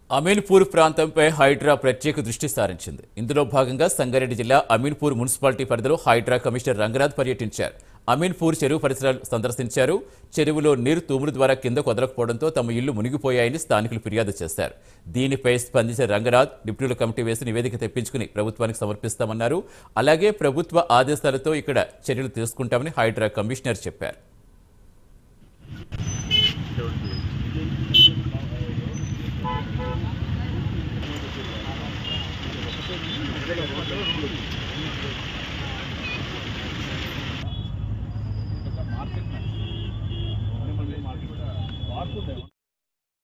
అమీన్పూర్ ప్రాంతంపై హైడ్రా ప్రత్యేక దృష్టి సారించింది ఇందులో భాగంగా సంగారెడ్డి జిల్లా అమీన్పూర్ మున్సిపాలిటీ పరిధిలో హైడ్రా కమిషనర్ రంగనాథ్ పర్యటించారు అమీన్పూర్ చెరువు పరిసరాలు సందర్శించారు చెరువులో నీరు తూముడు ద్వారా కిందకు వదలకపోవడంతో తమ ఇల్లు మునిగిపోయాయని స్థానికులు ఫిర్యాదు చేశారు దీనిపై స్పందించిన రంగనాథ్ డిప్యూటీల కమిటీ వేసి నివేదిక తెప్పించుకుని ప్రభుత్వానికి సమర్పిస్తామన్నారు అలాగే ప్రభుత్వ ఆదేశాలతో ఇక్కడ చర్యలు తీసుకుంటామని హైడ్రా కమిషనర్ చెప్పారు